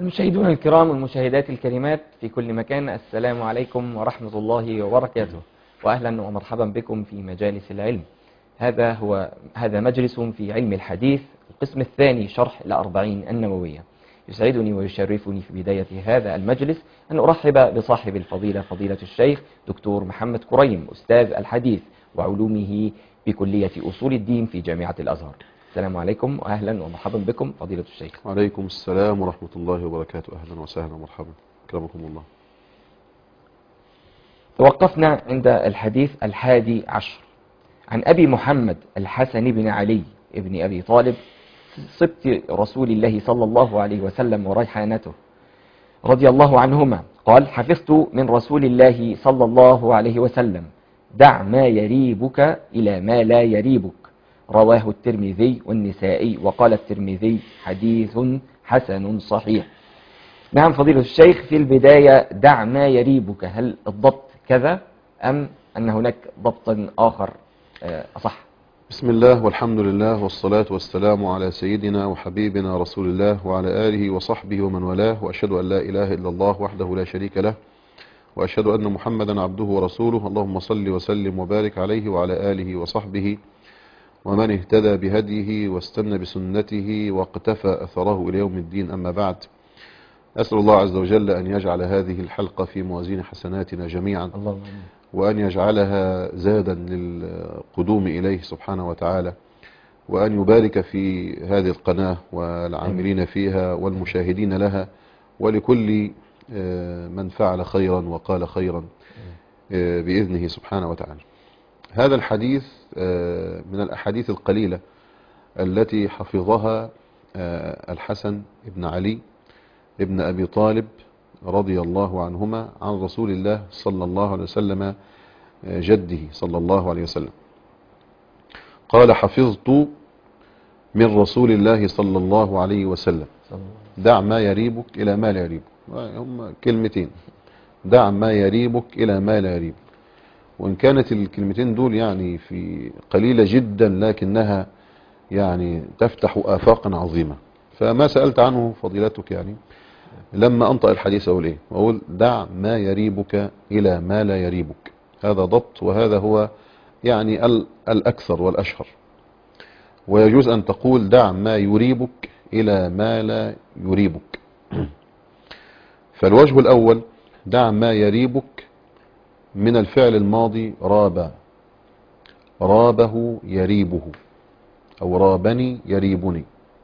مشاهدونا الكرام والمشاهدات الكريمات في كل مكان السلام عليكم ورحمة الله وبركاته وأهلا ومرحبا بكم في مجالس العلم هذا هو هذا مجلس في علم الحديث القسم الثاني شرح الأربعين النووية يسعدني ويشرفني في بداية هذا المجلس أن أرحب بصاحب الفضيلة فضيلة الشيخ دكتور محمد كريم أستاذ الحديث وعلومه بكلية أصول الدين في جامعة الأزهر السلام عليكم وأهلا ومرحبا بكم فضيلة الشيخ وعليكم السلام ورحمة الله وبركاته أهلا وسهلا ومرحبا أكرمكم الله توقفنا عند الحديث الحادي عشر عن أبي محمد الحسن بن علي ابن أبي طالب سبط رسول الله صلى الله عليه وسلم وريحانته رضي الله عنهما قال حفظت من رسول الله صلى الله عليه وسلم دع ما يريبك إلى ما لا يريبك رواه الترمذي والنسائي وقال الترمذي حديث حسن صحيح نعم فضيلة الشيخ في البداية دع ما يريبك هل الضبط كذا أم أن هناك ضبط آخر آه، أصح بسم الله والحمد لله والصلاة والسلام على سيدنا وحبيبنا رسول الله وعلى آله وصحبه ومن والاه وأشهد أن لا إله إلا الله وحده لا شريك له وأشهد أن محمدا عبده ورسوله اللهم صل وسلم وبارك عليه وعلى آله وصحبه ومن اهتدى بهديه واستنى بسنته واقتفى أثره إلى يوم الدين أما بعد أسأل الله عز وجل أن يجعل هذه الحلقة في موازين حسناتنا جميعا اللهم وأن يجعلها زادا للقدوم إليه سبحانه وتعالى وأن يبارك في هذه القناة والعاملين فيها والمشاهدين لها ولكل آه، من فعل خيرا وقال خيرا آه، بإذنه سبحانه وتعالى هذا الحديث آه، من الأحاديث القليلة التي حفظها آه، الحسن بن علي ابن أبي طالب رضي الله عنهما عن رسول الله صلى الله عليه وسلم آه، جده صلى الله عليه وسلم قال حفظت من رسول الله صلى الله عليه وسلم صلى الله دع ما يريبك إلى ما لا يريبك هم كلمتين دع ما يريبك إلى ما لا يريبك وإن كانت الكلمتين دول يعني في قليلة جدا لكنها يعني تفتح آفاقا عظيمة فما سألت عنه فضيلتك يعني لما أنطق الحديث أقول إيه أقول دع ما يريبك إلى ما لا يريبك هذا ضبط وهذا هو يعني ال- الأكثر والأشهر ويجوز أن تقول دع ما يريبك إلى ما لا يريبك فالوجه الأول دع ما يريبك من الفعل الماضي راب رابه يريبه أو رابني يريبني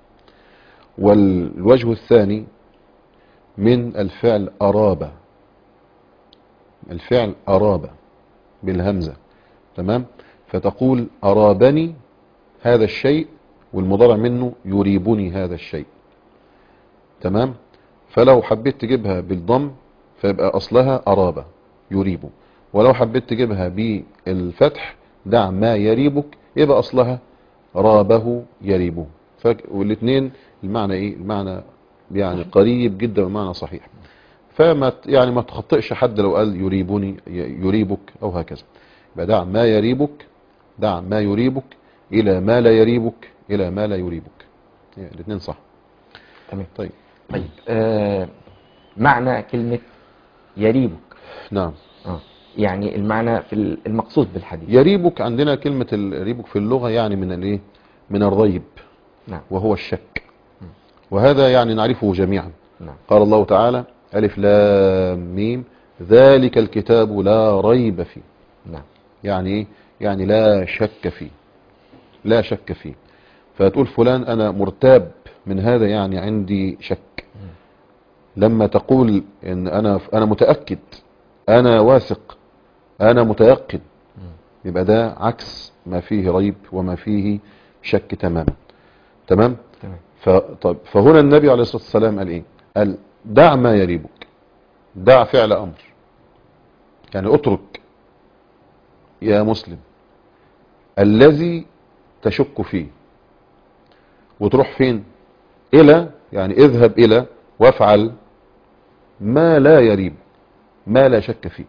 والوجه الثاني من الفعل أراب الفعل أراب بالهمزة تمام فتقول أرابني هذا الشيء والمضارع منه يريبني هذا الشيء تمام فلو حبيت تجيبها بالضم فيبقى أصلها أراب يريب ولو حبيت تجيبها بالفتح دع ما يريبك يبقى أصلها رابه يريبه فك... والاثنين المعنى ايه المعنى يعني قريب جدا والمعنى صحيح فما ت- يعني ما تخطئش حد لو قال يريبني ي- يريبك او هكذا يبقى دع ما يريبك دع ما يريبك الى ما لا يريبك الى ما لا يريبك يعني الاثنين صح تمام طيب طيب آه معنى كلمة يريبك نعم آه. يعني المعنى في المقصود بالحديث يريبك عندنا كلمة الريبك في اللغة يعني من الايه من الريب نعم وهو الشك وهذا يعني نعرفه جميعا نعم قال الله تعالى ألف لام ميم ذلك الكتاب لا ريب فيه نعم يعني ايه يعني لا شك فيه لا شك فيه فتقول فلان أنا مرتاب من هذا يعني عندي شك لما تقول إن أنا أنا متأكد أنا واثق أنا متيقن يبقى ده عكس ما فيه ريب وما فيه شك تماما تمام تمام فطب فهنا النبي عليه الصلاة والسلام قال ايه قال دع ما يريبك دع فعل امر يعني اترك يا مسلم الذي تشك فيه وتروح فين الى يعني اذهب الى وافعل ما لا يريب ما لا شك فيه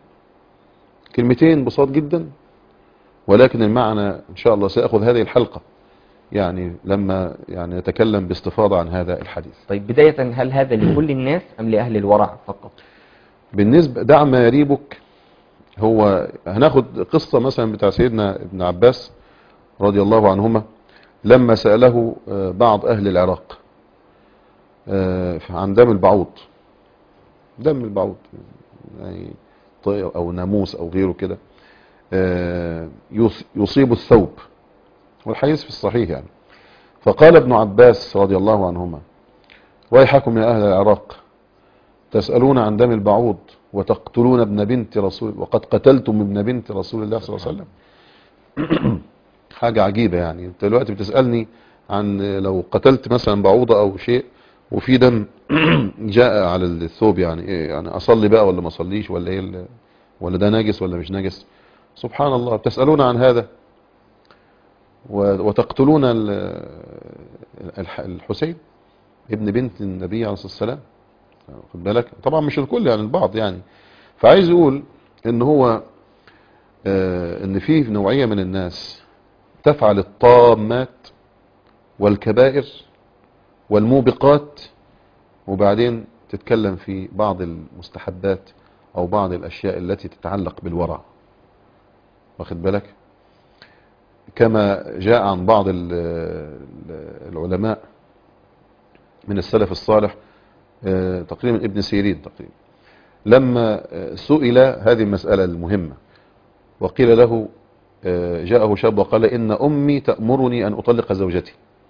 كلمتين بساط جدا ولكن المعنى ان شاء الله ساخذ هذه الحلقة يعني لما يعني نتكلم باستفاضة عن هذا الحديث طيب بداية هل هذا لكل الناس أم لأهل الورع فقط بالنسبة دع ما يريبك هو هناخد قصة مثلا بتاع سيدنا ابن عباس رضي الله عنهما لما سأله آه، بعض أهل العراق آه، عن دم البعوض دم البعوض يعني طير أو ناموس أو غيره كده آه، يص- يصيب الثوب والحديث في الصحيح يعني فقال ابن عباس رضي الله عنهما ويحكم يا أهل العراق تسألون عن دم البعوض وتقتلون ابن بنت رسول وقد قتلتم ابن بنت رسول الله صلى الله عليه وسلم حاجة عجيبة يعني انت دلوقتي بتسألني عن لو قتلت مثلا بعوضة او شيء وفي دم جاء على الثوب يعني ايه يعني اصلي بقى ولا ما اصليش ولا ايه ال- ولا ده ناجس ولا مش ناجس سبحان الله بتسألون عن هذا و- وتقتلون ال- الح- الحسين ابن بنت النبي عليه الصلاة والسلام خد بالك طبعا مش الكل يعني البعض يعني فعايز يقول ان هو آه، ان في نوعية من الناس تفعل الطامات والكبائر والموبقات وبعدين تتكلم في بعض المستحبات او بعض الاشياء التي تتعلق بالورع واخد بالك كما جاء عن بعض ال- ال- العلماء من السلف الصالح آه، تقريبا ابن سيرين تقريبا لما آه، سئل هذه المسألة المهمة وقيل له آه، جاءه شاب وقال إن أمي تأمرني أن أطلق زوجتي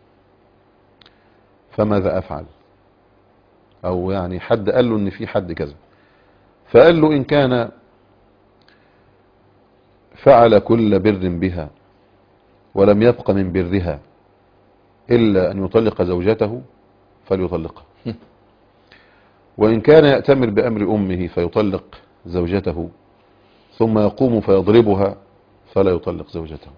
فماذا أفعل أو يعني حد قال له إن في حد كذا فقال له إن كان فعل كل بر بها ولم يبق من برها إلا أن يطلق زوجته فليطلقها وإن كان يأتمر بأمر أمه فيطلق زوجته ثم يقوم فيضربها فلا يطلق زوجته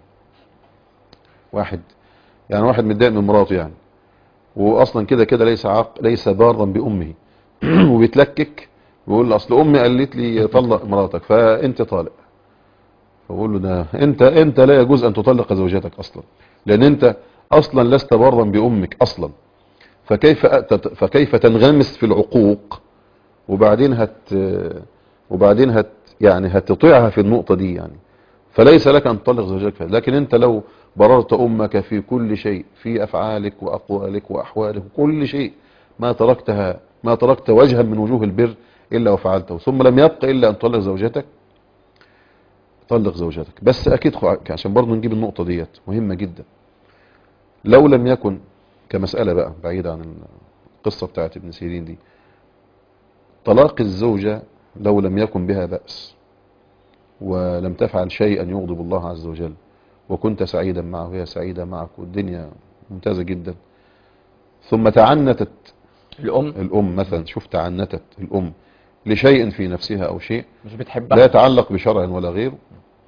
واحد يعني واحد متضايق من مراته يعني واصلا كده كده ليس عاق ليس بارا بامه وبيتلكك ويقول له اصل امي قالت لي طلق مراتك فانت طالق فبقول له ده انت انت لا يجوز ان تطلق زوجتك اصلا لان انت اصلا لست بارا بامك اصلا فكيف أت- فكيف تنغمس في العقوق وبعدين هت وبعدين هت يعني هتطيعها في النقطة دي يعني فليس لك أن تطلق زوجك فيها لكن أنت لو بررت أمك في كل شيء في أفعالك وأقوالك وأحوالك وكل شيء ما تركتها ما تركت وجها من وجوه البر إلا وفعلته ثم لم يبق إلا أن تطلق زوجتك طلق زوجتك بس أكيد خو- عشان برضه نجيب النقطة ديت مهمة جدا لو لم يكن كمسألة بقى بعيدة عن القصة بتاعت ابن سيرين دي طلاق الزوجة لو لم يكن بها بأس ولم تفعل شيئا يغضب الله عز وجل وكنت سعيدا معه وهي سعيدة معك والدنيا ممتازة جدا ثم تعنتت الأم الأم مثلا شوف تعنتت الأم لشيء في نفسها أو شيء مش لا بتحبها يتعلق بشرع ولا غيره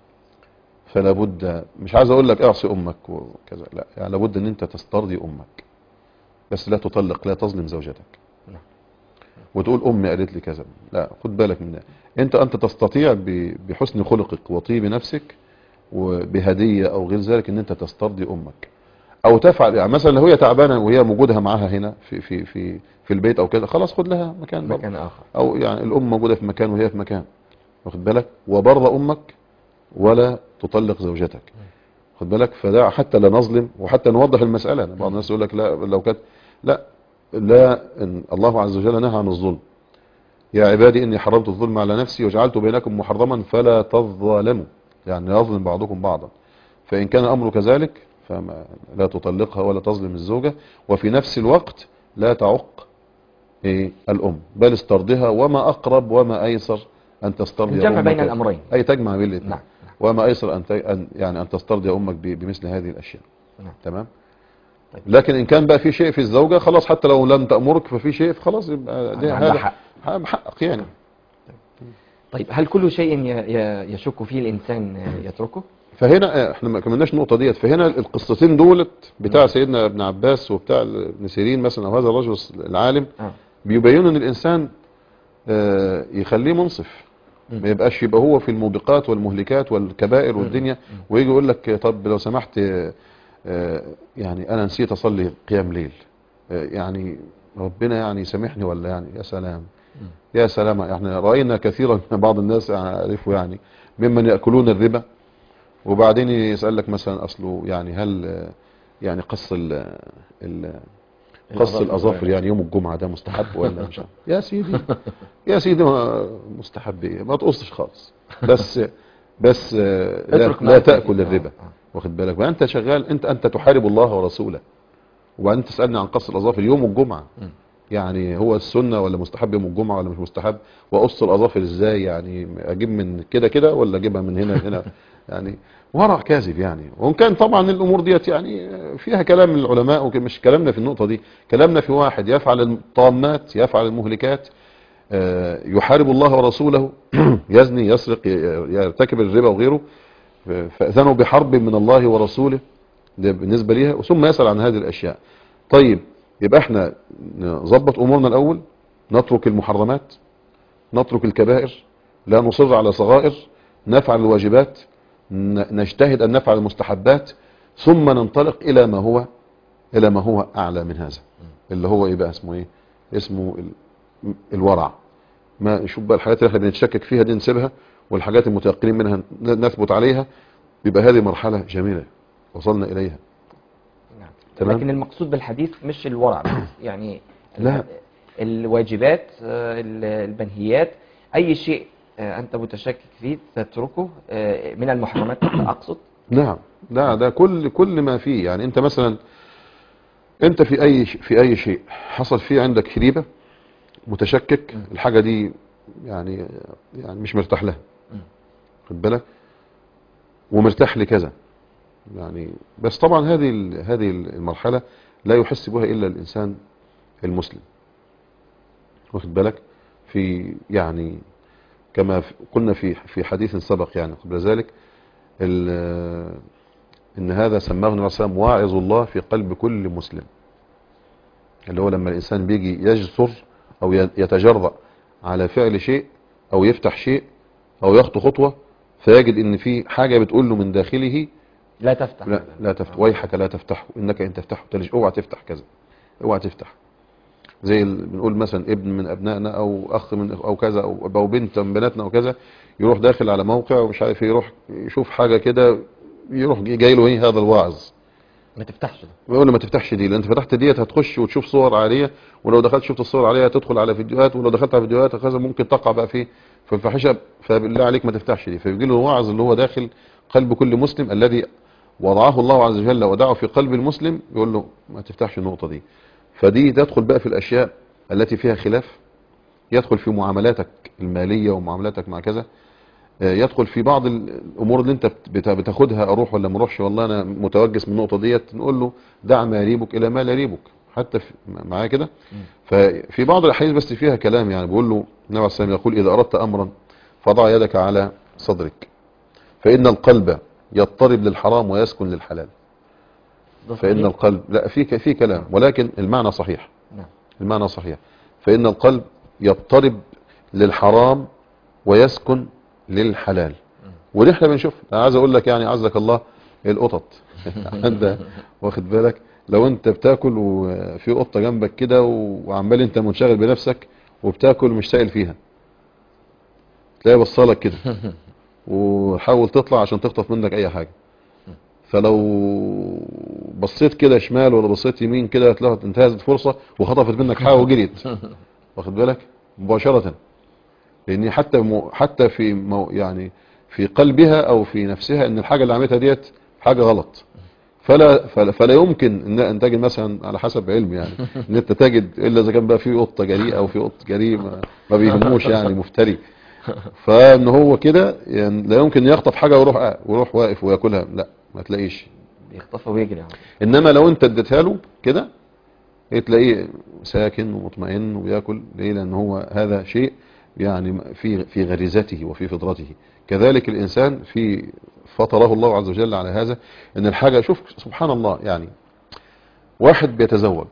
فلا بد مش عايز اقول لك اعصي امك وكذا لا يعني لابد ان انت تسترضي امك بس لا تطلق لا تظلم زوجتك نعم. وتقول امي قالت لي كذا لا خد بالك من ده انت انت تستطيع ب- بحسن خلقك وطيب نفسك وبهديه او غير ذلك ان انت تسترضي امك او تفعل يعني مثلا لو هي تعبانه وهي موجودها معاها هنا في في في في البيت او كده خلاص خد لها مكان برضه. مكان آخر او يعني الام موجوده في مكان وهي في مكان واخد بالك وبر امك ولا تطلق زوجتك خد بالك فده حتى لا نظلم وحتى نوضح المساله بعض الناس يقول لك لا لو كانت لا لا إن الله عز وجل نهى عن الظلم يا عبادي اني حرمت الظلم على نفسي وجعلت بينكم محرما فلا تظالموا يعني يظلم بعضكم بعضا فان كان الامر كذلك فما لا تطلقها ولا تظلم الزوجه وفي نفس الوقت لا تعق إيه الأم بل استرضها وما أقرب وما أيسر أن تسترضي الجمع أمك بين الأمرين. أي تجمع بين الاثنين نعم وما أيسر أن, ت... أن يعني أن تسترضي أمك ب... بمثل هذه الأشياء نعم. تمام طيب. لكن إن كان بقى في شيء في الزوجة خلاص حتى لو لم تأمرك ففي شيء خلاص يبقى دي عندها هذا حق. حق حقك يعني طيب هل كل شيء ي- ي- يشك فيه الإنسان يتركه؟ فهنا آه، احنا ما كملناش النقطة ديت فهنا القصتين دولت بتاع سيدنا ابن عباس وبتاع ابن سيرين مثلا أو هذا الرجل العالم آه. بيبينوا ان الانسان آه، يخليه منصف مم. ما يبقاش يبقى هو في الموبقات والمهلكات والكبائر والدنيا ويجي يقول لك طب لو سمحت آه، آه، يعني انا نسيت اصلي قيام ليل آه، يعني ربنا يعني يسامحني ولا يعني يا سلام يا سلام يعني راينا كثيرا من بعض الناس اعرفه يعني ممن ياكلون الربا وبعدين يسالك مثلا اصله يعني هل آه، يعني قص ال ال قص الأظافر. الاظافر يعني يوم الجمعه ده مستحب ولا مش عارف. يا سيدي يا سيدي ما مستحب ايه ما تقصش خالص بس بس آه، لا, اترك لا ما تاكل تأتي. الربا آه، آه. واخد بالك وانت شغال انت انت تحارب الله ورسوله وبعدين تسالني عن قص الاظافر يوم الجمعه مم. يعني هو السنه ولا مستحب يوم الجمعه ولا مش مستحب واقص الاظافر ازاي يعني اجيب من كده كده ولا اجيبها من هنا هنا يعني ورع كاذب يعني وان كان طبعا الامور ديت يعني فيها كلام العلماء ومش كلامنا في النقطه دي كلامنا في واحد يفعل الطامات يفعل المهلكات آه، يحارب الله ورسوله يزني يسرق ي- يرتكب الربا وغيره فاذنوا بحرب من الله ورسوله ده بالنسبه ليها ثم يسال عن هذه الاشياء طيب يبقى احنا نظبط امورنا الاول نترك المحرمات نترك الكبائر لا نصر على صغائر نفعل الواجبات ن- نجتهد ان نفعل المستحبات ثم ننطلق الى ما هو الى ما هو اعلى من هذا اللي هو ايه بقى اسمه ايه اسمه ال- الورع ما شوف بقى الحاجات اللي احنا بنتشكك فيها دي نسيبها والحاجات المتيقنين منها ن- نثبت عليها يبقى هذه مرحلة جميلة وصلنا اليها نعم. تمام. لكن المقصود بالحديث مش الورع بس يعني لا. الواجبات آه، ال- المنهيات اي شيء آه، انت متشكك فيه تتركه آه، من المحرمات اقصد نعم ده ده كل كل ما فيه يعني انت مثلا انت في اي ش- في اي شيء حصل فيه عندك ريبة متشكك الحاجة دي يعني يعني مش مرتاح لها مم. خد بالك ومرتاح لكذا يعني بس طبعا هذه ال- هذه المرحلة لا يحس بها الا الانسان المسلم واخد بالك في يعني كما في- قلنا في في حديث سبق يعني قبل ذلك ال- ان هذا سماه النبي صلى الله عليه وسلم واعظ الله في قلب كل مسلم اللي هو لما الانسان بيجي يجسر او ي- يتجرأ على فعل شيء او يفتح شيء او يخطو خطوة فيجد ان في حاجة بتقول له من داخله لا تفتح لا هذا. لا تفتح ويحك لا تفتحه انك ان تفتحه تلج اوعى تفتح كذا اوعى تفتح زي ال- بنقول مثلا ابن من ابنائنا او اخ من او كذا او او بنت من بناتنا او كذا يروح داخل على موقع ومش عارف إيه، يروح يشوف حاجه كده يروح جاي له ايه هذا الواعظ ما تفتحش ده ويقول له ما تفتحش دي لان انت فتحت ديت هتخش وتشوف صور عاليه ولو دخلت شفت الصور العاليه هتدخل على فيديوهات ولو دخلت على فيديوهات كذا ممكن تقع بقى في في الفاحشه فبالله عليك ما تفتحش دي فيجي له الواعظ اللي هو داخل قلب كل مسلم الذي وضعه الله عز وجل ودعه في قلب المسلم يقول له ما تفتحش النقطه دي فدي تدخل بقى في الاشياء التي فيها خلاف يدخل في معاملاتك الماليه ومعاملاتك مع كذا آه، يدخل في بعض ال- الامور اللي انت بت- بت- بتاخدها اروح ولا ما اروحش والله انا متوجس من النقطه ديت نقول له دع ما يريبك الى ما لا يريبك حتى في معايا كده ففي بعض الاحاديث بس فيها كلام يعني بيقول له النبي عليه الصلاه والسلام يقول اذا اردت امرا فضع يدك على صدرك فان القلب يضطرب للحرام ويسكن للحلال ده فان صحيح. القلب لا في ك- في كلام ولكن المعنى صحيح نعم المعنى صحيح فإن القلب يضطرب للحرام ويسكن للحلال ودي احنا بنشوف انا عايز اقول لك يعني عزك الله القطط انت واخد بالك لو انت بتاكل وفي قطه جنبك كده وعمال انت منشغل بنفسك وبتاكل مش سائل فيها تلاقي بصلك كده وحاول تطلع عشان تخطف منك اي حاجه فلو بصيت كده شمال ولا بصيت يمين كده هتلاقيها انتهزت فرصه وخطفت منك حاجه وجريت واخد بالك مباشره لان حتى مو حتى في مو يعني في قلبها او في نفسها ان الحاجه اللي عملتها ديت حاجه غلط فلا فلا, فلا يمكن ان ان تجد مثلا على حسب علمي يعني ان انت تجد الا اذا كان بقى في قطه جريئه او في قط جريء ما, ما بيهموش يعني مفتري فان هو كده يعني لا يمكن يخطف حاجه ويروح ويروح واقف وياكلها لا ما تلاقيش يخطفها ويجري يعني. انما لو انت اديتها له كده إيه تلاقيه ساكن ومطمئن وبياكل ليه لان هو هذا شيء يعني في في غريزته وفي فطرته كذلك الانسان في فطره الله عز وجل على هذا ان الحاجه شوف سبحان الله يعني واحد بيتزوج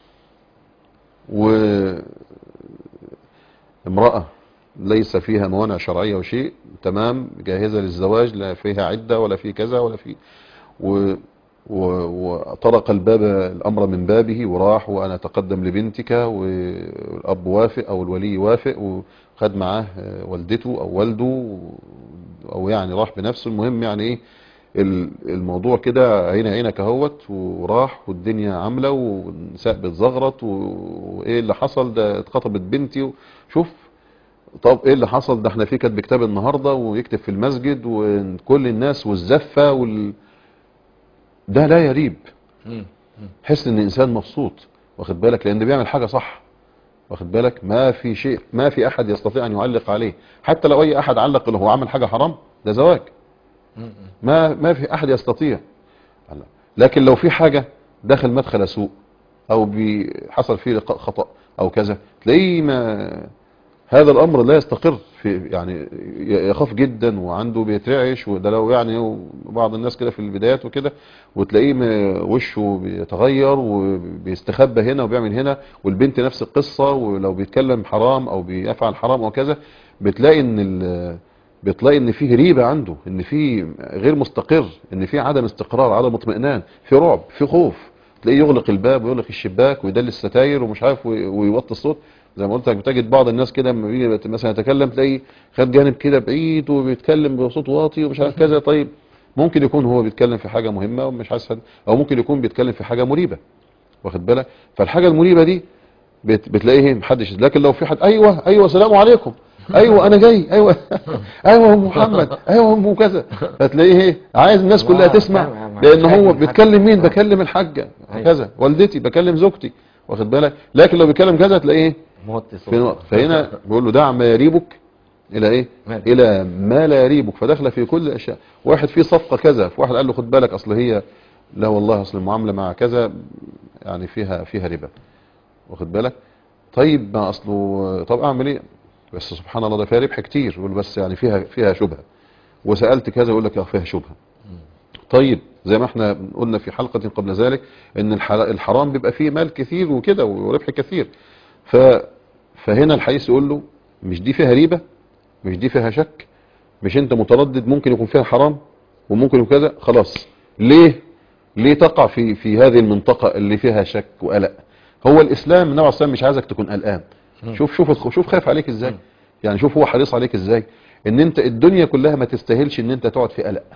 وامرأة ليس فيها موانع شرعية وشيء تمام جاهزة للزواج لا فيها عدة ولا في كذا ولا في و و وطرق الباب الامر من بابه وراح وانا اتقدم لبنتك والاب وافق او الولي وافق وخد معاه آه، والدته او والده او يعني راح بنفسه المهم يعني ايه ال- الموضوع كده عين عينك اهوت وراح والدنيا عامله والنساء بتزغرط و- وايه اللي حصل ده اتخطبت بنتي شوف طب ايه اللي حصل ده احنا في كاتب كتاب النهارده ويكتب في المسجد وكل الناس والزفه وال ده لا يريب مم. حس ان الانسان مبسوط واخد بالك لان بيعمل حاجه صح واخد بالك ما في شيء ما في احد يستطيع ان يعلق عليه حتى لو اي احد علق له هو عمل حاجه حرام ده زواج مم. ما ما في احد يستطيع هلا. لكن لو في حاجه دخل مدخل سوء او بي- حصل فيه لقاء خطا او كذا تلاقيه ما هذا الامر لا يستقر في يعني ي- يخاف جدا وعنده بيترعش وده لو يعني بعض الناس كده في البدايات وكده وتلاقيه م- وشه بيتغير وبيستخبى هنا وبيعمل هنا والبنت نفس القصة ولو بيتكلم حرام او بيفعل حرام او كذا بتلاقي ان ال- بتلاقي ان فيه ريبة عنده ان فيه غير مستقر ان فيه عدم استقرار عدم اطمئنان في رعب في خوف تلاقيه يغلق الباب ويغلق الشباك ويدلي الستاير ومش عارف وي- ويوطي الصوت زي ما قلت لك بتجد بعض الناس كده لما بيجي مثلا يتكلم تلاقيه خد جانب كده بعيد وبيتكلم بصوت واطي ومش عارف كذا طيب ممكن يكون هو بيتكلم في حاجة مهمة ومش عايز حد او ممكن يكون بيتكلم في حاجة مريبة واخد بالك فالحاجة المريبة دي بت بتلاقيه محدش لكن لو في حد ايوه ايوه السلام عليكم ايوه انا جاي ايوه ايوه ام محمد ايوه ام كذا فتلاقيه ايه عايز الناس كلها واو، تسمع فاهم، لان بكلم هو حد. بيتكلم مين بكلم الحاجة أيوة. كذا والدتي بكلم زوجتي واخد بالك لكن لو بيتكلم كذا تلاقيه ايه موطي صوت في نقطة فهنا بيقول له دع ما يريبك الى ايه مال. الى ما لا يريبك فدخل في كل الاشياء واحد في صفقة كذا في واحد قال له خد بالك اصل هي لا والله اصل المعاملة مع كذا يعني فيها فيها ربا واخد بالك طيب ما اصله طب اعمل ايه بس سبحان الله ده فيها ربح كتير يقول بس يعني فيها فيها شبهة وسألت كذا يقول لك اه فيها شبهة طيب زي ما احنا قلنا في حلقة قبل ذلك ان الحل- الحرام بيبقى فيه مال كثير وكده وربح كثير ف فهنا الحديث يقول له مش دي فيها ريبة مش دي فيها شك مش انت متردد ممكن يكون فيها حرام وممكن يكون كذا خلاص ليه ليه تقع في في هذه المنطقة اللي فيها شك وقلق هو الاسلام النبي عليه الصلاة والسلام مش عايزك تكون قلقان شوف شوف شوف خايف عليك ازاي يعني شوف هو حريص عليك ازاي ان انت الدنيا كلها ما تستاهلش ان انت تقعد في قلق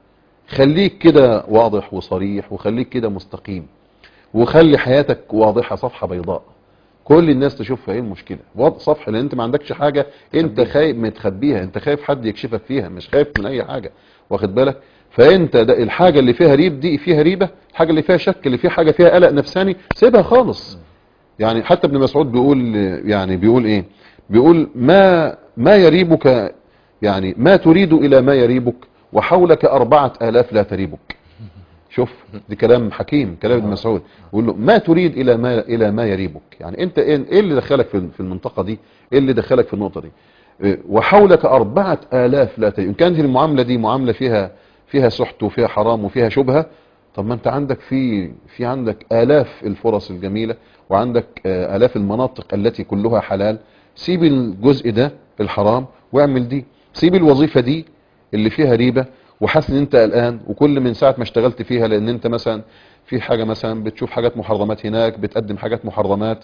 خليك كده واضح وصريح وخليك كده مستقيم وخلي حياتك واضحة صفحة بيضاء كل الناس تشوفها ايه المشكلة واضح صفحة لان انت ما عندكش حاجة انت خايف متخبيها انت خايف حد يكشفك فيها مش خايف من اي حاجة واخد بالك فانت ده الحاجة اللي فيها ريب دي فيها ريبة الحاجة اللي فيها شك اللي فيها حاجة فيها قلق نفساني سيبها خالص يعني حتى ابن مسعود بيقول يعني بيقول ايه بيقول ما ما يريبك يعني ما تريد الى ما يريبك وحولك اربعة الاف لا تريبك شوف دي كلام حكيم كلام ابن مسعود يقول له ما تريد الى ما الى ما يريبك يعني انت ايه إيه اللي دخلك في في المنطقة دي ايه اللي دخلك في النقطة دي إيه، وحولك أربعة آلاف لا تريد إن كانت المعاملة دي معاملة فيها فيها سحت وفيها حرام وفيها شبهة طب ما انت عندك في في عندك آلاف الفرص الجميلة وعندك آه، آلاف المناطق التي كلها حلال سيب الجزء ده الحرام واعمل دي سيب الوظيفة دي اللي فيها ريبة وحاسس ان انت قلقان وكل من ساعة ما اشتغلت فيها لان انت مثلا في حاجة مثلا بتشوف حاجات محرمات هناك بتقدم حاجات محرمات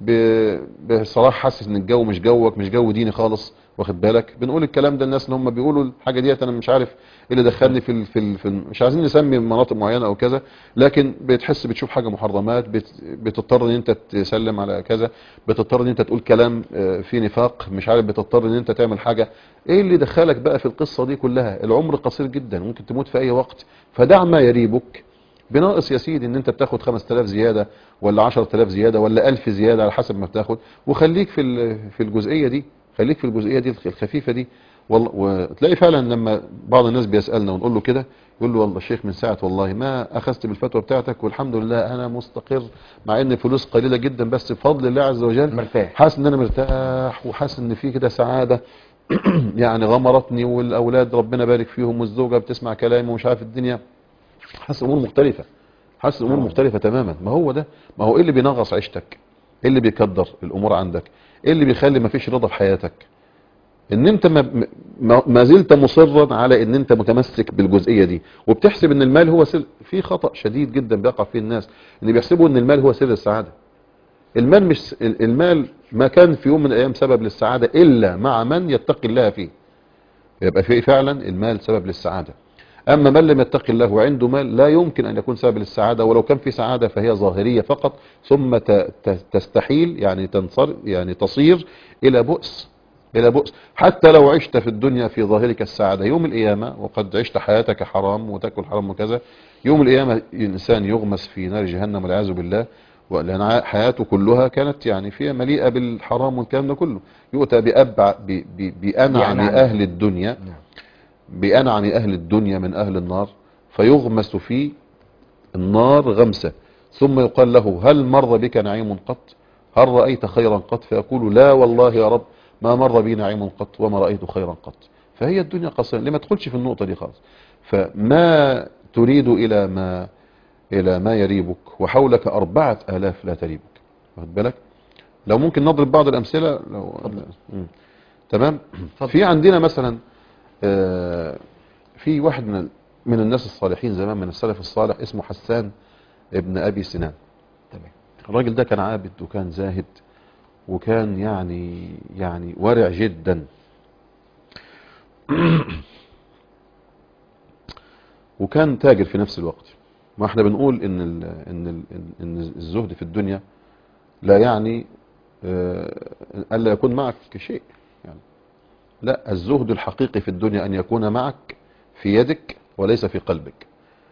ب- بصراحة حاسس ان الجو مش جوك مش جو ديني خالص واخد بالك بنقول الكلام ده الناس اللي هم بيقولوا الحاجة ديت انا مش عارف ايه اللي دخلني في ال في, ال في ال مش عايزين نسمي مناطق معينة او كذا لكن بتحس بتشوف حاجة محرمات بت بتضطر ان انت تسلم على كذا بتضطر ان انت تقول كلام آه، فيه نفاق مش عارف بتضطر ان انت تعمل حاجة ايه اللي دخلك بقى في القصة دي كلها العمر قصير جدا ممكن تموت في اي وقت فدع ما يريبك بناقص يا سيدي ان انت بتاخد 5000 زيادة ولا 10000 زيادة ولا 1000 زيادة على حسب ما بتاخد وخليك في ال- في الجزئية دي خليك في الجزئية دي الخفيفة دي والله وتلاقي فعلا لما بعض الناس بيسألنا ونقول له كده يقول له والله الشيخ من ساعة والله ما اخذت بالفتوى بتاعتك والحمد لله انا مستقر مع ان الفلوس قليلة جدا بس بفضل الله عز وجل مرتاح حاسس ان انا مرتاح وحاسس ان في كده سعادة يعني غمرتني والاولاد ربنا بارك فيهم والزوجة بتسمع كلامي ومش عارف الدنيا حاسس امور مختلفة حاسس امور مختلفة تماما ما هو ده ما هو ايه اللي بينغص عيشتك ايه اللي بيكدر الامور عندك ايه اللي بيخلي ما فيش رضا في حياتك ان انت ما, ما, ما زلت مصرا على ان انت متمسك بالجزئية دي وبتحسب ان المال هو سر في خطأ شديد جدا بيقع فيه الناس ان بيحسبوا ان المال هو سر السعادة المال مش المال ما كان في يوم من الايام سبب للسعادة الا مع من يتقي الله فيه يبقى في فعلا المال سبب للسعادة اما من لم يتقي الله وعنده مال لا يمكن ان يكون سبب للسعادة ولو كان في سعادة فهي ظاهرية فقط ثم ت- ت- تستحيل يعني تنصر يعني تصير الى بؤس الى بؤس حتى لو عشت في الدنيا في ظاهرك السعادة يوم القيامة وقد عشت حياتك حرام وتاكل حرام وكذا يوم القيامة الانسان يغمس في نار جهنم والعياذ بالله لان حياته كلها كانت يعني فيها مليئة بالحرام والكلام ده كله يؤتى بأبع ب- ب- بأنعم بأنعم. أهل الدنيا نعم بأنعم أهل الدنيا من أهل النار فيغمس في النار غمسة ثم يقال له هل مر بك نعيم قط هل رأيت خيرا قط فيقول لا والله يا رب ما مر بي نعيم قط وما رأيت خيرا قط فهي الدنيا قصيرة لما تدخلش في النقطة دي خالص فما تريد إلى ما إلى ما يريبك وحولك أربعة آلاف لا تريبك واخد بالك لو ممكن نضرب بعض الأمثلة لو مم. تمام اتفضل. في عندنا مثلا آه، في واحد من من الناس الصالحين زمان من السلف الصالح اسمه حسان ابن أبي سنان تمام الراجل ده كان عابد وكان زاهد وكان يعني يعني ورع جدا وكان تاجر في نفس الوقت ما احنا بنقول ان ال ان ال ان الزهد في الدنيا لا يعني آه، الا يكون معك شيء يعني لا الزهد الحقيقي في الدنيا ان يكون معك في يدك وليس في قلبك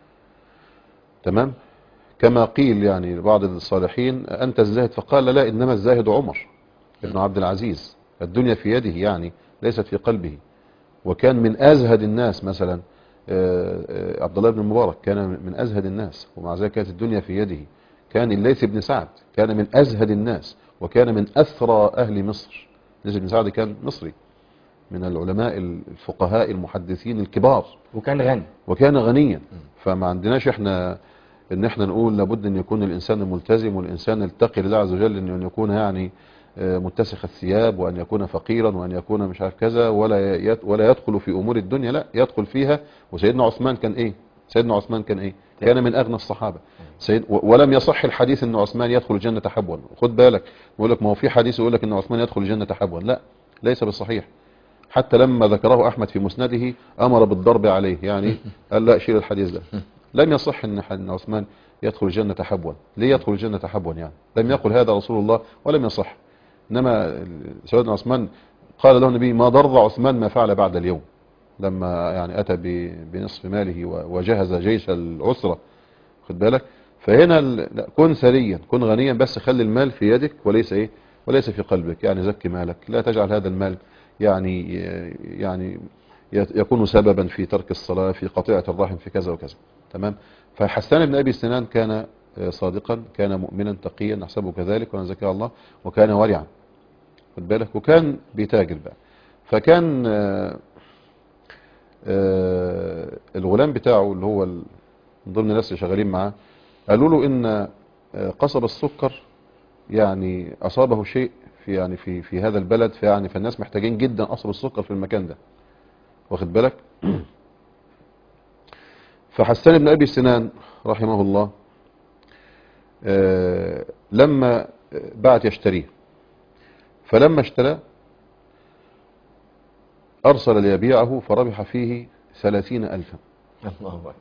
تمام كما قيل يعني لبعض الصالحين أنت الزاهد فقال لا إنما الزاهد عمر ابن عبد العزيز الدنيا في يده يعني ليست في قلبه وكان من أزهد الناس مثلا آه، آه، عبد الله بن المبارك كان من أزهد الناس ومع ذلك كانت الدنيا في يده كان الليث بن سعد كان من أزهد الناس وكان من أثرى أهل مصر الليث بن سعد كان مصري من العلماء الفقهاء المحدثين الكبار وكان غني وكان غنيا فما عندناش احنا ان احنا نقول لابد ان يكون الانسان ملتزم والانسان التقي لله عز وجل ان يكون يعني آه، متسخ الثياب وان يكون فقيرا وان يكون مش عارف كذا ولا يت- ولا يدخل في امور الدنيا لا يدخل فيها وسيدنا عثمان كان ايه سيدنا عثمان كان ايه كان من اغنى الصحابه سيد و- ولم يصح الحديث ان عثمان يدخل الجنه حبوا خد بالك بيقول لك ما هو في حديث يقول لك ان عثمان يدخل الجنه حبوا لا ليس بالصحيح حتى لما ذكره احمد في مسنده امر بالضرب عليه يعني قال لا شيل الحديث ده لم يصح ان ان عثمان يدخل الجنه حبوا ليه يدخل الجنه حبوا يعني لم يقل هذا رسول الله ولم يصح انما سيدنا عثمان قال له النبي ما ضر عثمان ما فعل بعد اليوم لما يعني اتى ب- بنصف ماله و- وجهز جيش العسره خد بالك فهنا ال- لا كن ثريا كن غنيا بس خلي المال في يدك وليس ايه وليس في قلبك يعني زكي مالك لا تجعل هذا المال يعني يعني يت- يكون سببا في ترك الصلاة في قطيعة الرحم في كذا وكذا تمام فحسان بن أبي سنان كان آه، صادقا كان مؤمنا تقيا نحسبه كذلك وأن زكاه الله وكان ورعا خد بالك وكان بيتاجر بقى فكان آه، آه، الغلام بتاعه اللي هو ال- من ضمن الناس اللي شغالين معاه قالوا له ان آه، قصب السكر يعني اصابه شيء في يعني في في هذا البلد فيعني فالناس محتاجين جدا قصب السكر في المكان ده واخد بالك فحسان بن ابي سنان رحمه الله آه، لما بعت يشتريه فلما اشتراه أرسل ليبيعه فربح فيه ثلاثين ألفا الله أكبر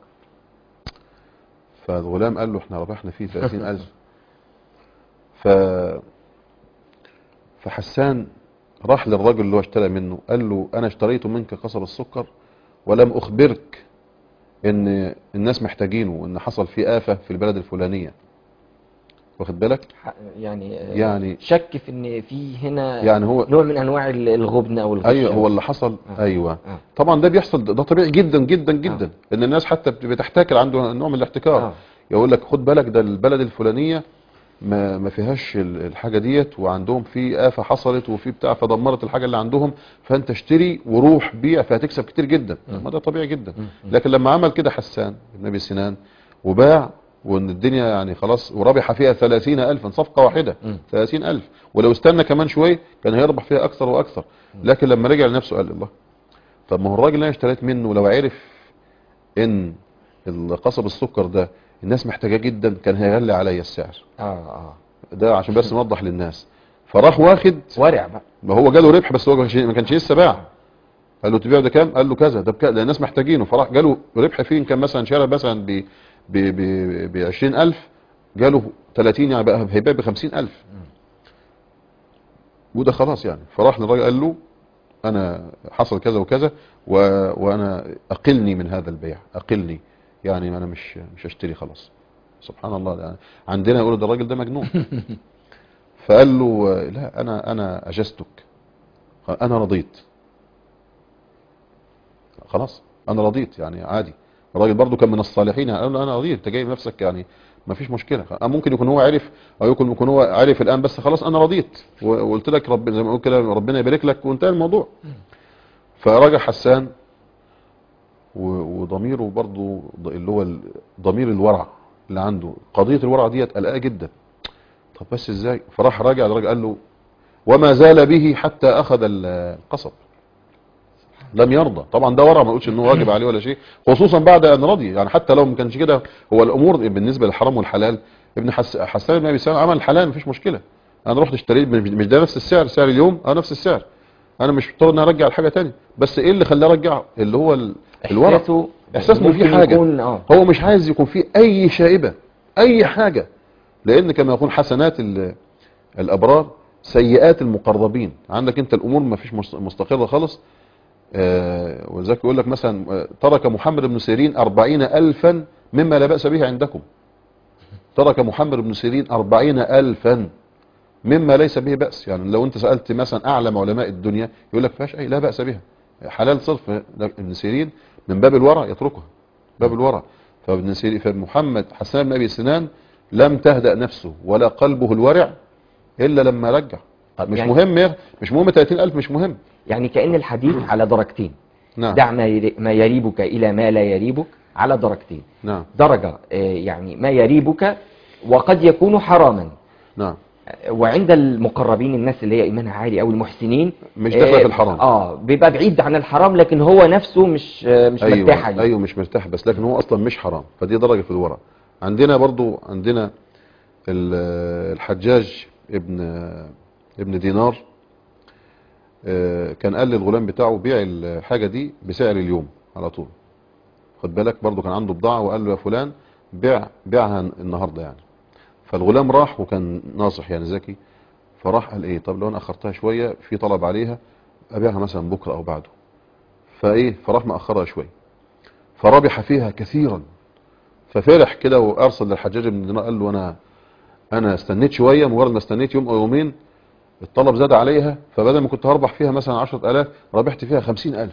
فالغلام قال له احنا ربحنا فيه ثلاثين ألف ف فحسان راح للرجل اللي هو اشترى منه قال له أنا اشتريت منك قصب السكر ولم أخبرك إن الناس محتاجينه وإن حصل فيه آفة في البلد الفلانية واخد بالك ح- يعني آه، يعني- شك في ان في هنا يعني هو نوع من انواع ال- الغبن او الغش ايوه أو- هو اللي حصل آه. ايوه آه. طبعا ده بيحصل ده طبيعي جدا جدا جدا ان الناس حتى بت- بتحتكر عنده نوع من الاحتكار آه. يقول لك خد بالك ده البلد الفلانيه ما ما فيهاش ال- الحاجه ديت وعندهم في آفة حصلت وفي بتاع فدمرت الحاجه اللي عندهم فانت اشتري وروح بيع فهتكسب كتير جدا ما ده طبيعي جدا لكن لما عمل كده حسان بن ابي سنان وباع وان الدنيا يعني خلاص وربح فيها ثلاثين ألفا صفقة واحدة مم. ثلاثين ألف ولو استنى كمان شوية كان هيربح فيها أكثر وأكثر لكن لما رجع لنفسه قال الله طب ما هو الراجل اللي انا اشتريت منه لو عرف ان القصب السكر ده الناس محتاجاه جدا كان هيغلي عليا السعر اه اه ده عشان بس نوضح للناس فراح واخد ورع بقى ما هو جاله ربح بس هو ما كانش- ما كانش لسه باع قال له تبيعه ده كام قال له كذا ده بكذا لان الناس محتاجينه فراح جاله ربح فيه كان مثلا شارع مثلا ب ب ب ب 20000 جاله 30 يعني بقى هيبيع ب 50000 وده خلاص يعني فراح للراجل قال له انا حصل كذا وكذا و... وانا اقلني من هذا البيع اقلني يعني انا مش مش هشتري خلاص سبحان الله يعني عندنا يقولوا ده الراجل ده مجنون فقال له لا انا انا اجزتك انا رضيت خلاص انا رضيت يعني عادي الراجل برضو كان من الصالحين يعني قال له انا رضيت انت جاي بنفسك يعني ما فيش مشكله ممكن يكون هو عرف او يكون يكون هو عرف الان بس خلاص انا رضيت و- وقلت لك رب زي ما اقول كده ربنا يبارك لك وانتهى الموضوع فرجع حسان و- وضميره برضو ض- اللي هو ال- ضمير الورع اللي عنده قضيه الورع ديت قلقاه جدا طب بس ازاي فراح راجع الراجل قال له وما زال به حتى اخذ ال- القصب لم يرضى طبعا ده ورع ما نقولش انه واجب عليه ولا شيء خصوصا بعد ان رضي يعني حتى لو ما كانش كده هو الامور بالنسبه للحرام والحلال ابن حس... حسان بن ابي سلمة عمل الحلال مفيش مشكله انا رحت اشتريت مش مش ده نفس السعر سعر اليوم اه نفس السعر انا مش مضطر ان ارجع الحاجه تاني بس ايه اللي خلاه ارجع اللي هو ال- الورع احساسه احساس انه في ممكن حاجه يكون اه هو مش عايز يكون فيه اي شائبه اي حاجه لان كما يكون حسنات ال- الابرار سيئات المقربين عندك انت الامور ما فيش مست- مستقره خالص آه، ولذلك يقول لك مثلا آه، ترك محمد بن سيرين أربعين ألفا مما لا بأس به عندكم ترك محمد بن سيرين أربعين ألفا مما ليس به بأس يعني لو انت سألت مثلا أعلم علماء الدنيا يقول لك فيهاش أي لا بأس بها حلال صرف ابن سيرين من باب الورع يتركها باب الورع فابن سيرين فمحمد حسان بن أبي سنان لم تهدأ نفسه ولا قلبه الورع إلا لما رجع مش يعني- مهم يا- مش مهم 30000 مش مهم يعني كأن الحديث على درجتين نعم دع ما يري- ما يريبك إلى ما لا يريبك على درجتين نعم درجة آه، يعني ما يريبك وقد يكون حراما نعم آه، وعند المقربين الناس اللي هي إيمانها عالي أو المحسنين مش داخله آه، في الحرام اه بيبقى بعيد عن الحرام لكن هو نفسه مش آه، مش مرتاح ايوه عليه ايوه مش مرتاح بس لكن هو اصلا مش حرام فدي درجه في الورع عندنا برضو عندنا ال- الحجاج ابن ابن دينار آه، كان قال للغلام بتاعه بيع الحاجه دي بسعر اليوم على طول خد بالك برضو كان عنده بضاعه وقال له يا فلان بيع بيعها النهارده يعني فالغلام راح وكان ناصح يعني ذكي فراح قال ايه طب لو انا اخرتها شويه في طلب عليها ابيعها مثلا بكره او بعده فايه فراح مأخرها شويه فربح فيها كثيرا ففرح كده وارسل للحجاج بن دينار قال له انا انا استنيت شويه مجرد ما استنيت يوم او يومين الطلب زاد عليها فبدل ما كنت هربح فيها مثلا 10000 ربحت فيها 50000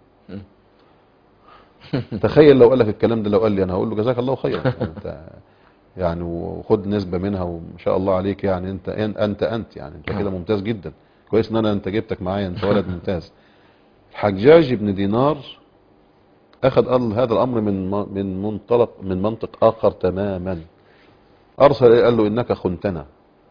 تخيل لو قال لك الكلام ده لو قال لي انا هقول له جزاك الله خيرا يعني انت يعني وخد نسبه منها وما شاء الله عليك يعني انت انت انت يعني انت كده ممتاز جدا كويس ان انا انت جبتك معايا انت ولد ممتاز حجاج بن دينار اخذ قال هذا الامر من من منطلق من منطق اخر تماما ارسل إليه قال له انك خنتنا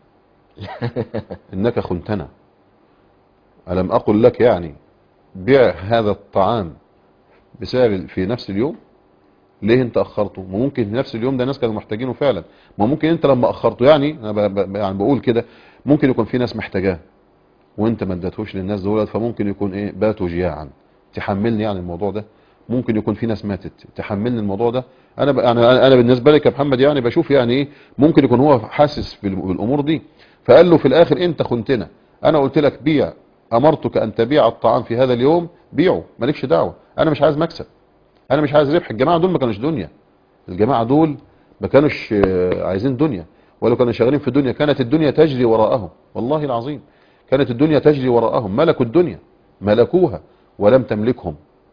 انك خنتنا الم اقل لك يعني بيع هذا الطعام بسعر في نفس اليوم ليه انت اخرته ما ممكن في نفس اليوم ده ناس كانوا محتاجينه فعلا ما ممكن انت لما اخرته يعني انا ب- ب- يعني بقول كده ممكن يكون في ناس محتاجاه وانت ما اديتهوش للناس دولت فممكن يكون ايه باتوا جياعا تحملني يعني الموضوع ده ممكن يكون في ناس ماتت تحملني الموضوع ده انا ب... يعني انا بالنسبه لي كمحمد يعني بشوف يعني ايه ممكن يكون هو حاسس بال- بالامور دي فقال له في الاخر انت خنتنا انا قلت لك بيع امرتك ان تبيع الطعام في هذا اليوم بيعه مالكش دعوه انا مش عايز مكسب انا مش عايز ربح الجماعه دول ما كانوش دنيا الجماعه دول ما كانوش آه، عايزين دنيا ولا كانوا شغالين في الدنيا كانت الدنيا تجري وراءهم والله العظيم كانت الدنيا تجري وراءهم ملكوا الدنيا ملكوها ولم تملكهم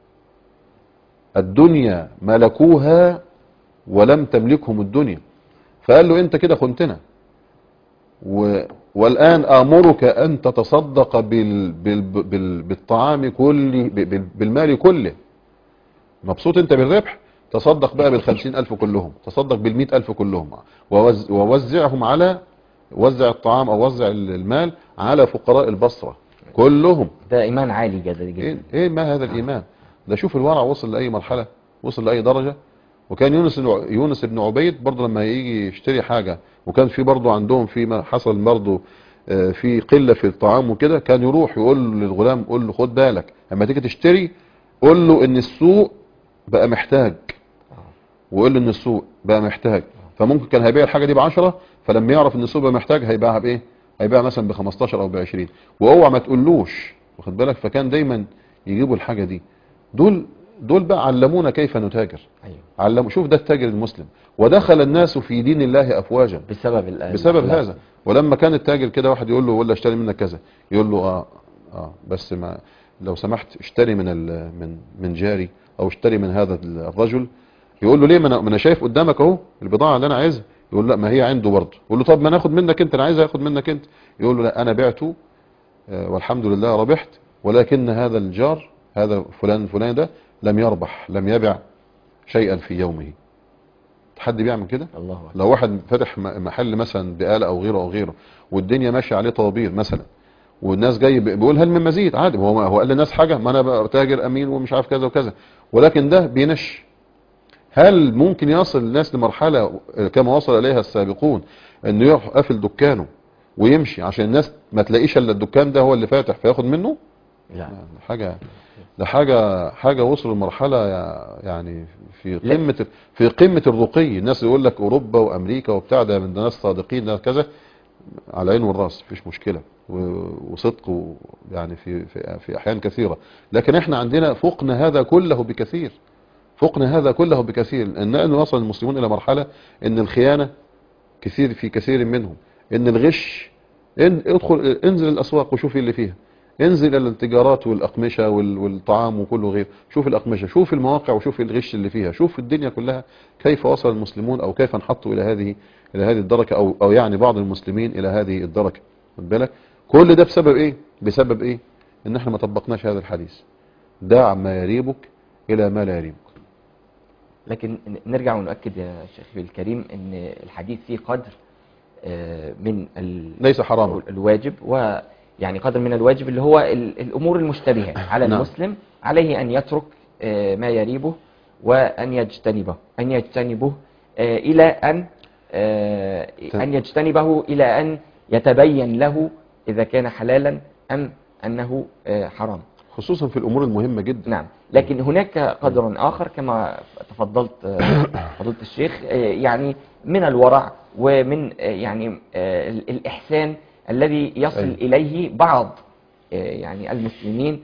الدنيا ملكوها ولم تملكهم الدنيا فقال له انت كده خنتنا و والآن آمرك أن تتصدق بال بال بال بالطعام كله بال بالمال كله مبسوط انت بالربح تصدق بقى بالخمسين ألف كلهم تصدق بالمئة ألف كلهم ووز ووزعهم على وزع الطعام أو وزع المال على فقراء البصرة كلهم ده ايمان عالي جدا ايه, جدا إيه ما هذا الايمان ده شوف الورع وصل لاي مرحله وصل لاي درجه وكان يونس يونس بن عبيد برضه لما يجي يشتري حاجه وكان في برضه عندهم في ما حصل برضه آه، في قله في الطعام وكده كان يروح يقول للغلام قول له خد بالك لما تيجي تشتري قول له ان السوق بقى محتاج وقول له ان السوق بقى محتاج فممكن كان هيبيع الحاجه دي ب 10 فلما يعرف ان السوق بقى محتاج هيبيعها بايه هيبيعها مثلا ب 15 او ب 20 واوعى ما تقولوش واخد بالك فكان دايما يجيبوا الحاجه دي دول دول بقى علمونا كيف نتاجر ايوه علموا شوف ده التاجر المسلم ودخل الناس في دين الله افواجا بسبب ال- بسبب الأخلاق. هذا ولما كان التاجر كده واحد يقول له ولا اشتري منك كذا يقول له اه اه بس ما لو سمحت اشتري من ال- من من جاري او اشتري من هذا الرجل يقول له ليه ما انا ما أنا شايف قدامك اهو البضاعه اللي انا عايزها يقول لا ما هي عنده برضه يقول له طب ما ناخد منك انت انا عايز اخد منك انت يقول له لا انا بعته آه، والحمد لله ربحت ولكن هذا الجار هذا فلان الفلاني ده لم يربح لم يبع شيئا في يومه حد بيعمل كده الله أكبر. لو واحد فاتح م- محل مثلا بقالة او غيره او غيره والدنيا ماشيه عليه طوابير مثلا والناس جاي ب- بيقول هل من مزيد عادي هو هو قال للناس حاجه ما انا بقى تاجر امين ومش عارف كذا وكذا ولكن ده بينش هل ممكن يصل الناس لمرحله كما وصل اليها السابقون انه يروح قافل دكانه ويمشي عشان الناس ما تلاقيش الا الدكان ده هو اللي فاتح فياخد منه لا حاجه ده حاجه حاجه وصلوا لمرحله يع- يعني في لا. قمه في قمه الرقي الناس يقول لك اوروبا وامريكا وبتاع ده من ده ناس صادقين ده كذا على العين والراس مفيش مشكله و- وصدق و- يعني في في في احيان كثيره لكن احنا عندنا فقنا هذا كله بكثير فقنا هذا كله بكثير ان أن وصل المسلمون الى مرحله ان الخيانه كثير في كثير منهم ان الغش ان ادخل انزل الاسواق وشوف اللي فيها انزل الى التجارات والاقمشه وال- والطعام وكله غير شوف الاقمشه شوف المواقع وشوف الغش اللي فيها شوف الدنيا كلها كيف وصل المسلمون او كيف انحطوا الى هذه الى هذه الدرجه او او يعني بعض المسلمين الى هذه الدرجه خد بالك كل ده بسبب ايه بسبب ايه ان احنا ما طبقناش هذا الحديث دع ما يريبك الى ما لا يريبك لكن ن- نرجع ونؤكد يا شيخ الكريم ان الحديث فيه قدر آه، من ال- ليس حراما الواجب ويعني قدر من الواجب اللي هو ال- الامور المشتبهه على نعم. المسلم عليه ان يترك آه، ما يريبه وان يجتنبه ان يجتنبه آه، الى ان آه، تم- ان يجتنبه الى ان يتبين له اذا كان حلالا ام انه آه، حرام خصوصا في الامور المهمه جدا نعم لكن هناك قدر آخر كما تفضلت آه، فضيلة الشيخ آه، يعني من الورع ومن آه، يعني آه، ال- الإحسان الذي يصل أيوة. إليه بعض آه، يعني المسلمين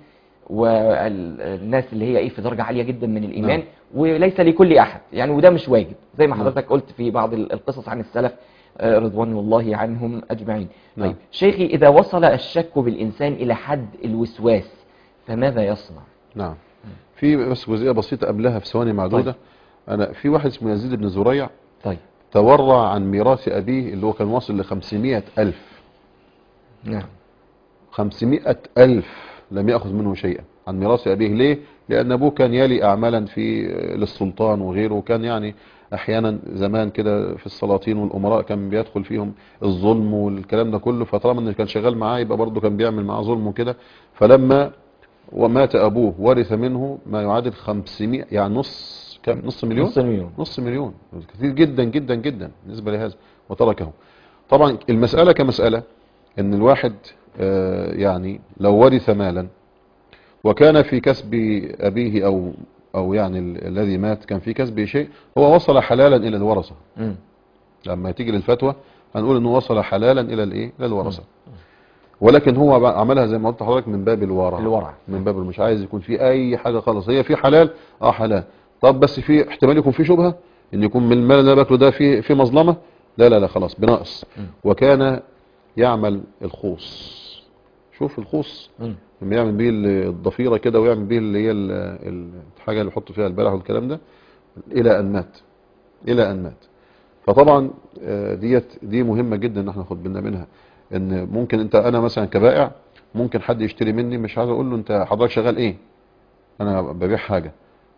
والناس اللي هي ايه في درجة عالية جدا من الإيمان نعم. وليس لكل أحد يعني وده مش واجب زي ما نعم. حضرتك قلت في بعض ال- القصص عن السلف آه، رضوان الله عنهم أجمعين نعم. طيب شيخي إذا وصل الشك بالإنسان إلى حد الوسواس فماذا يصنع؟ نعم في بس جزئيه بسيطه قبلها في ثواني معدوده انا في واحد اسمه يزيد بن زريع طيب تورع عن ميراث أبيه اللي هو كان واصل ل 500 ألف نعم 500 ألف لم يأخذ منه شيئا عن ميراث أبيه ليه؟ لأن أبوه كان يلي أعمالا في للسلطان وغيره وكان يعني أحيانا زمان كده في السلاطين والأمراء كان بيدخل فيهم الظلم والكلام ده كله فطالما إنه كان شغال معاه يبقى برضه كان بيعمل معاه ظلم وكده فلما ومات أبوه ورث منه ما يعادل 500 يعني نص كم نص مليون نص مليون نص مليون كثير جدا جدا جدا بالنسبة لهذا وتركه طبعا المسألة كمسألة ان الواحد آه، يعني لو ورث مالا وكان في كسب أبيه أو أو يعني ال- الذي مات كان في كسبه شيء هو وصل حلالا إلى الورثة مم. لما تيجي للفتوى هنقول انه وصل حلالا إلى الإيه إلى الورثة ولكن هو بقى عملها زي ما قلت لحضرتك من باب الورع الورع. من باب مش عايز يكون في أي حاجة خالص هي في حلال اه حلال طب بس في احتمال يكون في شبهة ان يكون من المال اللي أنا باكله ده في في مظلمة لا لا لا خلاص بناقص مم. وكان يعمل الخوص شوف الخوص مم. لما يعمل بيه الضفيرة كده ويعمل بيه اللي هي ال- ال- الحاجة اللي يحط فيها البلح والكلام ده إلى أن مات إلى أن مات فطبعا آه، ديت دي مهمة جدا ان احنا ناخد بالنا منها ان ممكن انت انا مثلا كبائع ممكن حد يشتري مني مش عايز اقول له انت حضرتك شغال ايه انا ببيع حاجة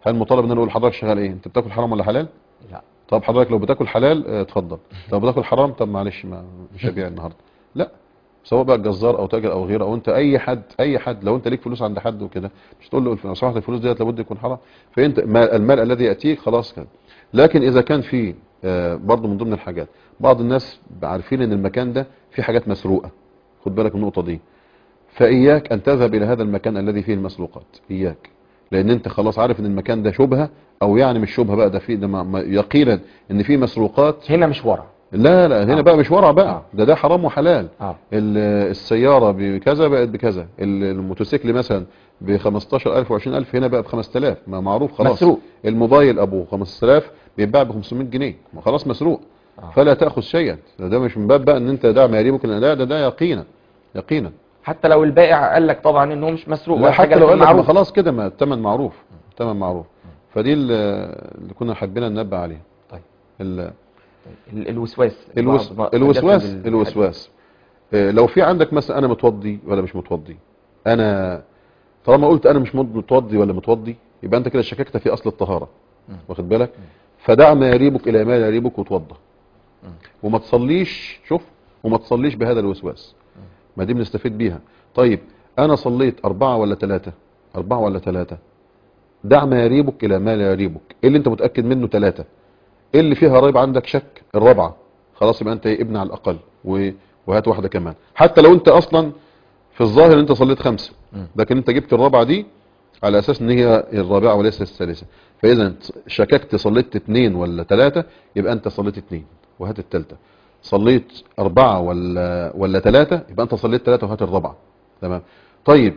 هل مطالب ان انا اقول لحضرتك شغال ايه انت بتاكل حرام ولا حلال لا طب حضرتك لو بتاكل حلال اه، اتفضل لو بتاكل حرام طب معلش ما مش هبيع النهارده لا سواء بقى جزار او تاجر او غيره او انت اي حد اي حد لو انت ليك فلوس عند حد وكده مش تقول له لو سمحت الفلوس ديت لابد يكون حرام فانت ما- المال الذي ياتيك خلاص كده لكن اذا كان في آه، برضه من ضمن الحاجات بعض الناس عارفين ان المكان ده فيه حاجات مسروقه خد بالك من النقطه دي فاياك ان تذهب الى هذا المكان الذي فيه المسروقات اياك لان انت خلاص عارف ان المكان ده شبهه او يعني مش شبهه بقى ده فيه ده ما- ما- يقينا ان فيه مسروقات هنا مش ورع لا لا هنا آه. بقى مش ورع بقى آه. ده ده حرام وحلال اه ال- السيارة بكذا بقت بكذا ال- الموتوسيكل مثلا ب 15000 و 20000 هنا بقى ب 5000 ما معروف خلاص مسروق. الموبايل ابو 5000 بيتباع ب 500 جنيه ما خلاص مسروق آه. فلا تاخذ شيئا ده, ده مش من باب بقى ان انت دع ما يريبك لا ده ده يقينا يقينا حتى لو البائع قال لك طبعا ان هو مش مسروق لا ولا حاجه حتى لو لكن قال لك ما معروف خلاص كده ما الثمن معروف الثمن معروف فدي ال- اللي كنا حابين ننبه عليها طيب ال- ال- الوسواس الوس... بعض ما- الوسواس داخل ال- الوسواس آه، لو في عندك مثلا انا متوضي ولا مش متوضي انا طالما قلت انا مش مت- متوضي ولا متوضي يبقى انت كده شككت في اصل الطهاره مم. واخد بالك فدع ما يريبك الى ما لا يريبك وتوضى وما تصليش شوف وما تصليش بهذا الوسواس ما دي بنستفيد بيها طيب انا صليت اربعة ولا ثلاثة اربعة ولا ثلاثة دع ما يريبك الى ما لا يريبك ايه اللي انت متأكد منه ثلاثة ايه اللي فيها ريب عندك شك الرابعة خلاص يبقى انت ابن على الاقل و- وهات واحدة كمان حتى لو انت اصلا في الظاهر انت صليت خمسة مم. لكن انت جبت الرابعة دي على اساس ان هي الرابعة وليس الثالثة فاذا شككت صليت اثنين ولا ثلاثة يبقى انت صليت اثنين وهات الثالثة صليت اربعة ولا ولا ثلاثة يبقى انت صليت ثلاثة وهات الرابعة تمام طيب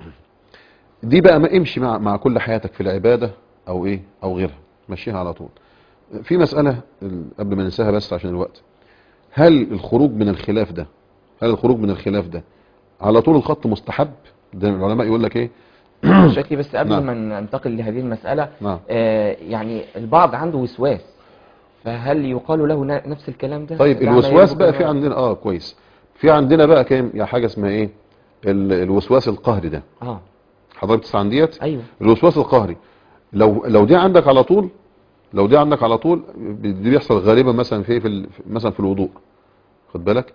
دي بقى ما امشي مع مع كل حياتك في العبادة او ايه او غيرها مشيها على طول في مسألة ال- قبل ما ننساها بس عشان الوقت هل الخروج من الخلاف ده هل الخروج من الخلاف ده على طول الخط مستحب ده العلماء يقول لك ايه شكلي بس قبل نعم. ما ننتقل لهذه المسألة نعم آه يعني البعض عنده وسواس فهل يقال له ن- نفس الكلام ده طيب دع ما الوسواس يريبك بقى ما- في عندنا اه كويس في عندنا بقى كام يا حاجة اسمها ايه ال- الوسواس القهري ده اه حضرتك تسمع عن ديت ايوه الوسواس القهري لو لو دي عندك على طول لو دي عندك على طول دي بيحصل غالبا مثلا في في ال- مثلا في الوضوء خد بالك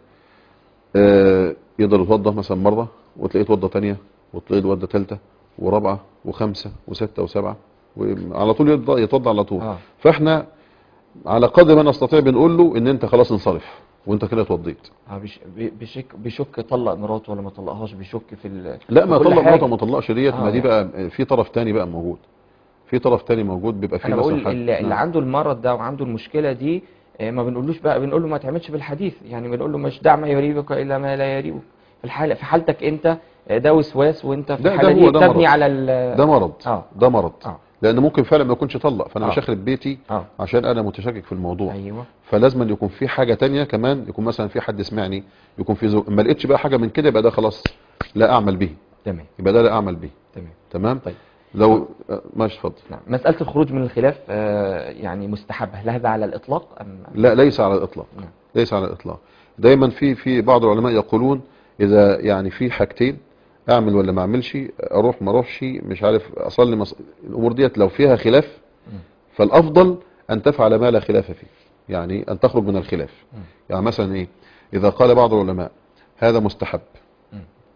آه يقدر يتوضا مثلا مره وتلاقيه يتوضا ثانيه وتلاقيه يتوضا ثالثه ورابعه وخمسه وسته وسبعه وعلى طول يتوضا- يتوضا على طول اه فاحنا على قدر ما نستطيع بنقول له ان انت خلاص انصرف وانت كده اتوضيت آه، بيش- بي- بيشك بيشك طلق مراته ولا ما طلقهاش بيشك في ال... لا ما في كل طلق حاجة. مراته ما طلقش ديت ما آه، دي يعني. بقى في طرف تاني بقى موجود في طرف تاني موجود بيبقى فيه انا مثلا بقول حد- اللي, اللي نعم. عنده المرض ده وعنده المشكله دي آه، ما بنقولوش بقى بنقول له ما تعملش بالحديث يعني بنقول له مش دع ما يريبك الا ما لا يريبك في الحاله في حالتك انت آه، ده وسواس وانت في ده- ده الحاله هو دي ده تبني مرض. على ال ده مرض اه ده مرض اه لان ممكن فعلا ما يكونش طلق فانا آه. مش هخرب بيتي اه عشان انا متشكك في الموضوع ايوه فلازم أن يكون في حاجه تانية كمان يكون مثلا في حد سمعني يكون في زوج ما لقيتش بقى حاجه من كده يبقى ده خلاص لا اعمل به تمام يبقى ده لا اعمل به تمام تمام طيب. لو آه، ماشي اتفضل نعم مساله الخروج من الخلاف آه، يعني مستحبه هل هذا على الاطلاق ام لا ليس على الاطلاق نعم. ليس على الاطلاق دايما في في بعض العلماء يقولون اذا يعني في حاجتين اعمل ولا ما اعملش اروح ما اروحش مش عارف اصلي مص... الامور ديت لو فيها خلاف مم. فالافضل ان تفعل ما لا خلاف فيه يعني ان تخرج من الخلاف مم. يعني مثلا ايه اذا قال بعض العلماء هذا مستحب مم.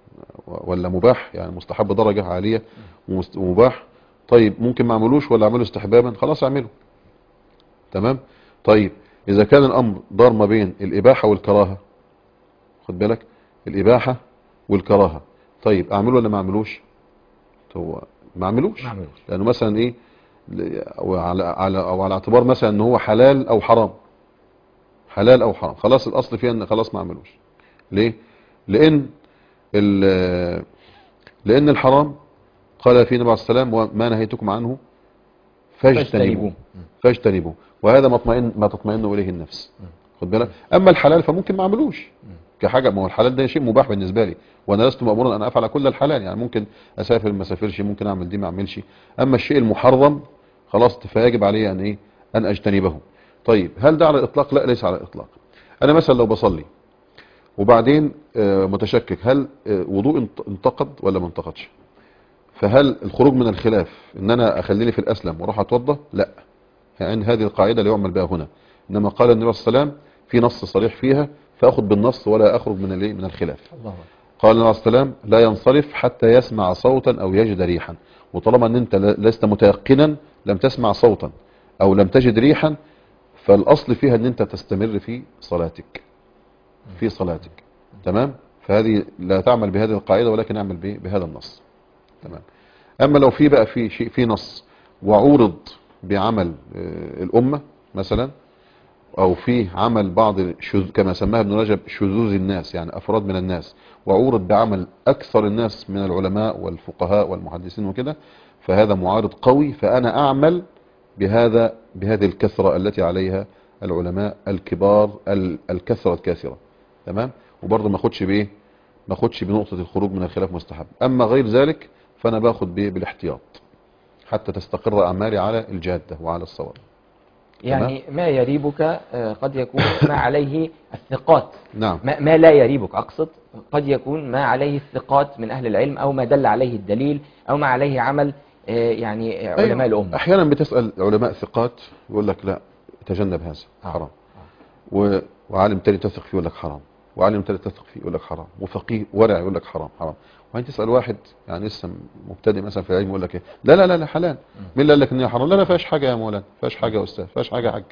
ولا مباح يعني مستحب درجة عالية ومست- ومباح طيب ممكن ما اعملوش ولا اعمله استحبابا خلاص اعمله تمام طيب اذا كان الامر دار ما بين الاباحة والكراهة خد بالك الاباحة والكراهة طيب اعمله ولا ما اعملوش هو ما اعملوش ما عملوش لانه مثلا ايه ل- أو على على او على اعتبار مثلا ان هو حلال او حرام حلال او حرام خلاص الاصل فيها ان خلاص ما اعملوش ليه لان ال- لان الحرام قال فيه النبي عليه السلام وما نهيتكم عنه فاجتنبوه فاجتنبوه وهذا ما اطمئن ما تطمئن اليه النفس خد بالك اما الحلال فممكن ما اعملوش كحاجه ما هو الحلال ده شيء مباح بالنسبه لي وانا لست مامورا ان افعل كل الحلال يعني ممكن اسافر ما اسافرش ممكن اعمل دي ما اعملش اما الشيء المحرم خلاص فيجب علي ان ايه ان اجتنبه طيب هل ده على الاطلاق لا ليس على الاطلاق انا مثلا لو بصلي وبعدين آه، متشكك هل آه، وضوء انت- انتقد ولا ما انتقدش فهل الخروج من الخلاف ان انا اخليني في الاسلم واروح اتوضى لا يعني هذه القاعده لا يعمل بها هنا انما قال النبي صلى الله عليه وسلم في نص صريح فيها فاخذ بالنص ولا اخرج من الايه من الخلاف الله أكبر. قال النبي صلى الله عليه وسلم لا ينصرف حتى يسمع صوتا او يجد ريحا وطالما ان انت ل- لست متيقنا لم تسمع صوتا او لم تجد ريحا فالاصل فيها ان انت تستمر في صلاتك في صلاتك تمام فهذه لا تعمل بهذه القاعده ولكن اعمل به- بهذا النص تمام اما لو في بقى في شيء في نص وعورض بعمل آه، الامه مثلا او في عمل بعض الشذ كما سماها ابن رجب شذوذ الناس يعني افراد من الناس وعورض بعمل اكثر الناس من العلماء والفقهاء والمحدثين وكده فهذا معارض قوي فانا اعمل بهذا بهذه الكثرة التي عليها العلماء الكبار ال- الكثرة الكاثرة تمام وبرضه ما اخدش بايه ما اخدش بنقطة الخروج من الخلاف مستحب اما غير ذلك فانا باخد بايه بالاحتياط حتى تستقر اعمالي على الجادة وعلى الصواب يعني ما يريبك آه، قد يكون ما عليه الثقات نعم ما, ما لا يريبك أقصد قد يكون ما عليه الثقات من أهل العلم أو ما دل عليه الدليل أو ما عليه عمل آه، يعني آه، علماء أيوة. الأمة احيانا بتسأل علماء ثقات يقول لك لا تجنب هذا آه. حرام و... وعالم تاني تثق فيه يقول لك حرام وعالم تاني تثق فيه يقول لك حرام وفقيه ورع يقول لك حرام حرام وبعدين تسأل واحد يعني لسه مبتدئ مثلا في العلم يقول لك ايه لا لا لا لا حلال مين اللي قال لك ان هي حرام لا لا فيهاش حاجه يا مولانا فيهاش حاجه يا استاذ فيهاش حاجه يا حاج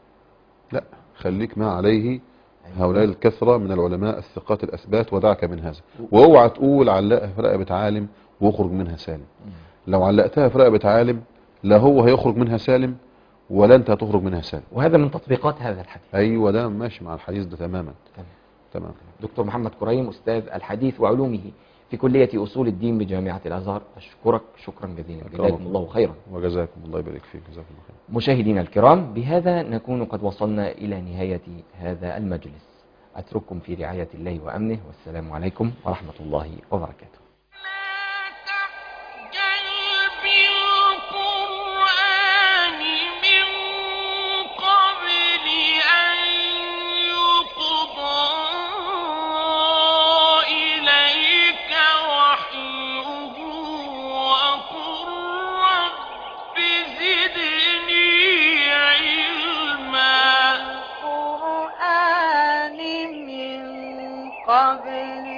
لا خليك ما عليه هؤلاء الكثرة من العلماء الثقات الأثبات ودعك من هذا واوعى تقول علقها في رقبة عالم واخرج منها سالم لو علقتها في رقبة عالم لا هو هيخرج منها سالم ولا انت هتخرج منها سالم وهذا من تطبيقات هذا الحديث ايوه ده ماشي مع الحديث ده تماما تمام. تمام دكتور محمد كريم أستاذ الحديث وعلومه في كلية أصول الدين بجامعة الأزهر أشكرك شكرا جزيلا أكرمك. جزاكم الله خيرا وجزاكم الله يبارك فيك جزاكم الله خير مشاهدينا الكرام بهذا نكون قد وصلنا إلى نهاية هذا المجلس أترككم في رعاية الله وأمنه والسلام عليكم ورحمة الله وبركاته لا تعجل بالقرآن من قبل أن يقضى إليك وحيه وقل رب زدني علما القرآن من قبل